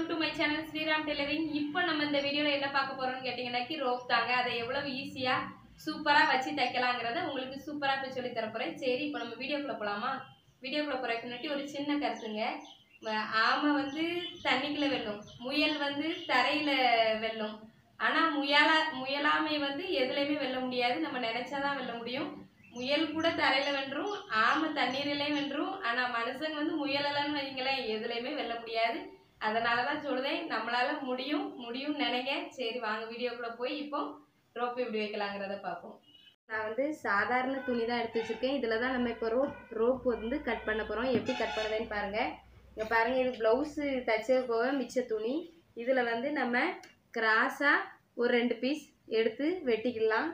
To my channel Sriram tailoring இப்போ நம்ம இந்த வீடியோவில் என்ன பார்க்க போறோம்னு கேட்டிங்கன்னாக்கி ரோப் தாங்க அதை எவ்வளவு ஈஸியாக சூப்பராக வச்சு தைக்கலாங்கிறத உங்களுக்கு சூப்பராக இப்போ சொல்லி தர போகிறேன் சரி இப்போ நம்ம வீடியோக்குள்ளே போகலாமா வீடியோக்குள்ளே போகிறதுக்கு முன்னாடி ஒரு சின்ன கருத்துங்க ம- ஆமை வந்து தண்ணிக்குள்ள வெல்லும் முயல் வந்து தரையில் வெல்லும் ஆனால் முயலா முயலாமை வந்து எதுலேயுமே வெல்ல முடியாது நம்ம நினச்சாதான் வெல்ல முடியும் முயல் கூட தரையில் வென்றும் ஆமை தண்ணீரிலையும் வென்றும் ஆனால் மனுஷங்க வந்து முயலலன்னு வைங்களேன் எதுலேயுமே வெல்ல முடியாது அதனால தான் சொல்லுதேன் நம்மளால முடியும் முடியும்னு நினைங்க சரி வாங்க வீடியோக்குள்ளே போய் இப்போ ரோப் எப்படி வைக்கலாங்கிறத பார்ப்போம் நான் வந்து சாதாரண துணி தான் எடுத்து வச்சுருக்கேன் இதில் தான் நம்ம இப்போ ரோப் ரோப் வந்து கட் பண்ண போகிறோம் எப்படி கட் பண்ணுறதுன்னு பாருங்கள் இங்கே பாருங்கள் இது ப்ளவுஸு தைச்சது போக மிச்ச துணி இதில் வந்து நம்ம கிராஸாக ஒரு ரெண்டு பீஸ் எடுத்து வெட்டிக்கலாம்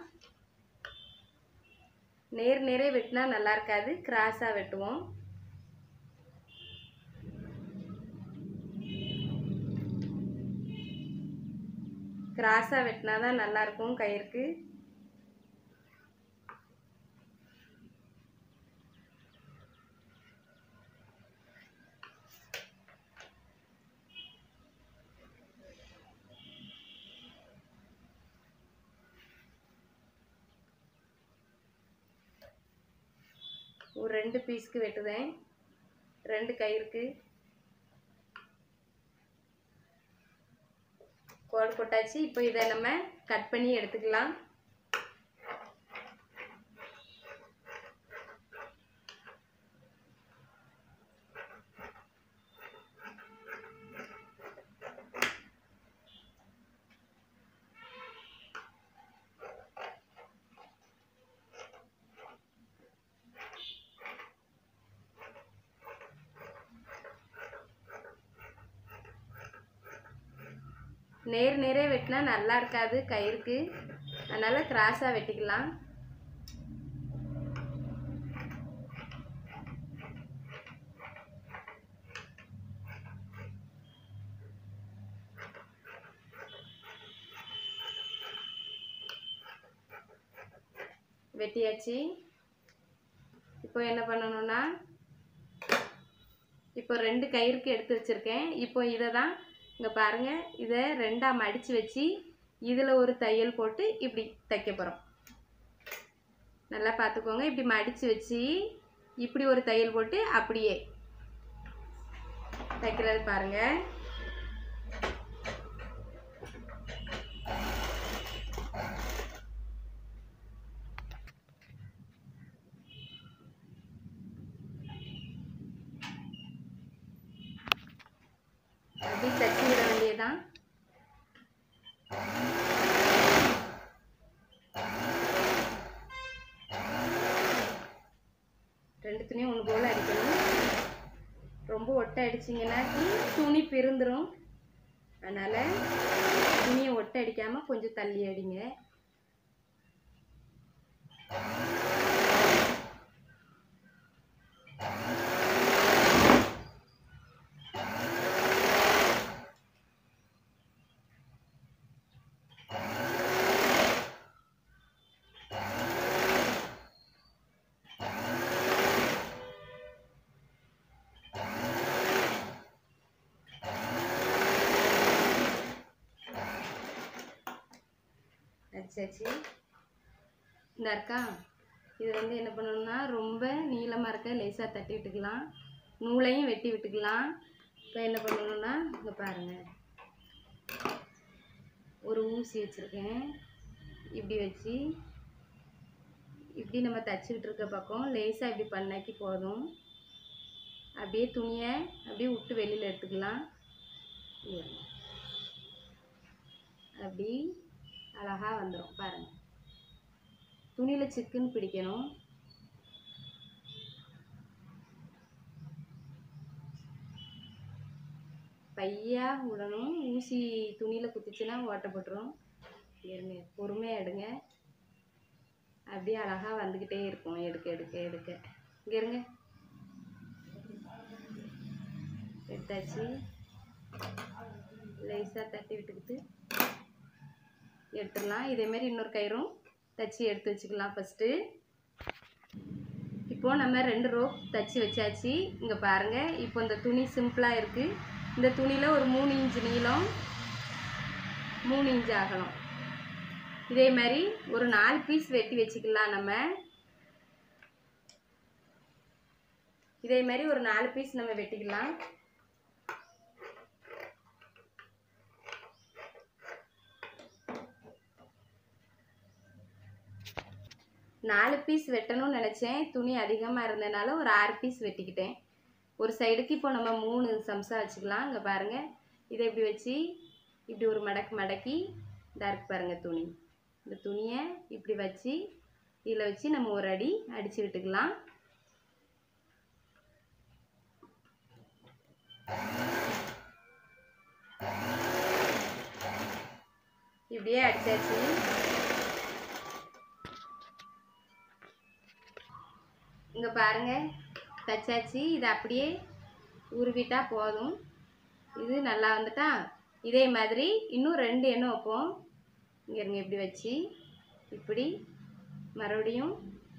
நேர் நேரே வெட்டினா நல்லா இருக்காது கிராஸாக வெட்டுவோம் கிராஸாக வெட்டினா தான் நல்லாயிருக்கும் கயிறுக்கு ஒரு ரெண்டு பீஸ்க்கு வெட்டுதேன் ரெண்டு கயிறுக்கு கோடு போட்டாச்சு இப்போ இதை நம்ம கட் பண்ணி எடுத்துக்கலாம் நேர் நேரே வெட்டினா நல்லா இருக்காது கயிறுக்கு அதனால் கிராஸாக வெட்டிக்கலாம் வெட்டியாச்சு இப்போ என்ன பண்ணணும்னா இப்போ ரெண்டு கயிறுக்கு எடுத்து வச்சுருக்கேன் இப்போ இதை தான் இங்கே பாருங்கள் இதை ரெண்டாக மடித்து வச்சு இதில் ஒரு தையல் போட்டு இப்படி தைக்க போகிறோம் நல்லா பார்த்துக்கோங்க இப்படி மடித்து வச்சு இப்படி ஒரு தையல் போட்டு அப்படியே தைக்கிறது பாருங்கள் அப்படி தச்சு விட வேண்டியதுதான் ரெண்டு துணியும் ஒன்று போல் அடிக்கணும் ரொம்ப ஒட்டை அடிச்சிங்கன்னாக்கி துணி பிரிந்துரும் அதனால் துணியை ஒட்டை அடிக்காமல் கொஞ்சம் தள்ளி அடிங்க அடிச்சாச்சு இந்த இருக்கா இது வந்து என்ன பண்ணணும்னா ரொம்ப நீளமாக இருக்க லேசாக தட்டி விட்டுக்கலாம் நூலையும் வெட்டி விட்டுக்கலாம் இப்போ என்ன பண்ணணும்னா இங்கே பாருங்கள் ஒரு ஊசி வச்சுருக்கேன் இப்படி வச்சு இப்படி நம்ம தச்சுக்கிட்டு இருக்க பக்கம் லேசாக இப்படி பண்ணாக்கி போதும் அப்படியே துணியை அப்படியே விட்டு வெளியில் எடுத்துக்கலாம் இங்க. அப்படி அழகாக வந்துடும் பாருங்கள் துணியில் சிக்குன்னு பிடிக்கணும் பையா விடணும் ஊசி துணியில் குத்திச்சுன்னா ஓட்டப்பட்டுரும் இருங்க பொறுமையாக எடுங்க அப்படியே அழகாக வந்துக்கிட்டே இருக்கும் எடுக்க எடுக்க எடுக்க இங்கே இருங்க எடுத்தாச்சு லேசாக தட்டி விட்டுக்கிட்டு எடுத்துடலாம் இதேமாரி இன்னொரு கயிறும் தச்சு எடுத்து வச்சுக்கலாம் ஃபஸ்ட்டு இப்போது நம்ம ரெண்டு ரோப் தச்சு வச்சாச்சு இங்கே பாருங்கள் இப்போ இந்த துணி சிம்பிளாக இருக்குது இந்த துணியில் ஒரு மூணு இன்ச்சு நீளம் மூணு இன்ச்சு அகலம் இதே மாதிரி ஒரு நாலு பீஸ் வெட்டி வச்சுக்கலாம் நம்ம இதே மாதிரி ஒரு நாலு பீஸ் நம்ம வெட்டிக்கலாம் நாலு பீஸ் வெட்டணும்னு நினச்சேன் துணி அதிகமாக இருந்ததுனால ஒரு ஆறு பீஸ் வெட்டிக்கிட்டேன் ஒரு சைடுக்கு இப்போ நம்ம மூணு சம்சா வச்சுக்கலாம் இங்கே பாருங்கள் இதை இப்படி வச்சு இப்படி ஒரு மடக்கு மடக்கி இதா இருக்கு பாருங்கள் துணி இந்த துணியை இப்படி வச்சு இதில் வச்சு நம்ம ஒரு அடி அடித்து விட்டுக்கலாம் இப்படியே அடிச்சாச்சு இங்கே பாருங்க தச்சாச்சு இது அப்படியே உருவிட்டா போதும் இது நல்லா வந்துட்டா இதே மாதிரி இன்னும் ரெண்டு எண்ணம் வைப்போம் இங்கே இருங்க இப்படி வச்சு இப்படி மறுபடியும்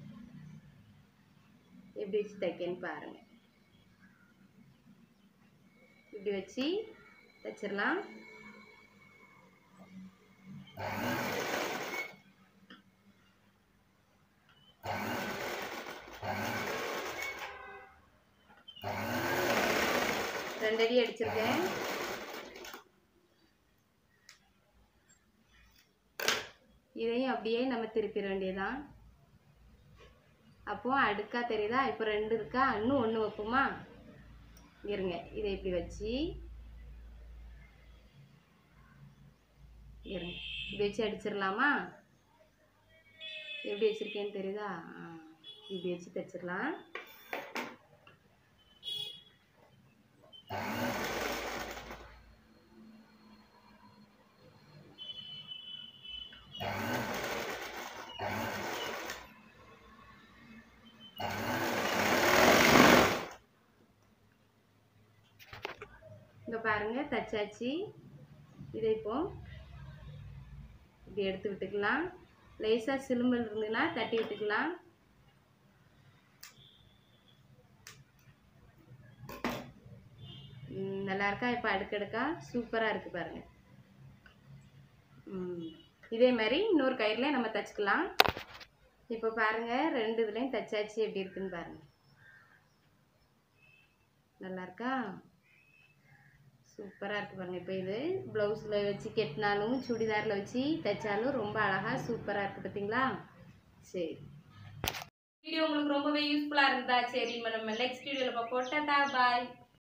எப்படி வச்சு தைக்கன்னு பாருங்க இப்படி வச்சு தைச்சிடலாம் ரெண்டடி அடிச்சிருக்கேன் இதையும் அப்படியே நம்ம திருப்பிட வேண்டியதுதான் அப்போ அடுக்கா தெரியுதா இப்போ ரெண்டு இருக்கா இன்னும் ஒன்று வைப்போமா இருங்க இதை இப்படி வச்சு இருங்க இப்படி வச்சு அடிச்சிடலாமா எப்படி வச்சிருக்கேன்னு தெரியுதா ஆ, இப்படி வச்சு தைச்சிடலாம் இங்கே பாருங்க தச்சாச்சு இதை இப்போ இப்படி எடுத்து விட்டுக்கலாம் லேசாக சிலும்பல் இருந்ததுன்னா தட்டி விட்டுக்கலாம் ம், நல்லா இருக்கா இப்போ அடுக்கடுக்கா சூப்பராக இருக்கு பாருங்க ம், இதே மாதிரி இன்னொரு கயிறுல நம்ம தச்சுக்கலாம் இப்போ பாருங்க ரெண்டு இதுலேயும் தச்சாச்சு எப்படி இருக்குன்னு பாருங்க நல்லா இருக்கா சூப்பராக இருக்குது பாருங்க இப்போ இது ப்ளவுஸில் வச்சு கெட்டினாலும் சுடிதாரில் வச்சு தைச்சாலும் ரொம்ப அழகாக சூப்பராக இருக்குது பார்த்தீங்களா சரி வீடியோ உங்களுக்கு ரொம்பவே யூஸ்ஃபுல்லாக இருந்தா சரி நம்ம நெக்ஸ்ட் வீடியோவில் பார்ப்போம் டாடா பாய்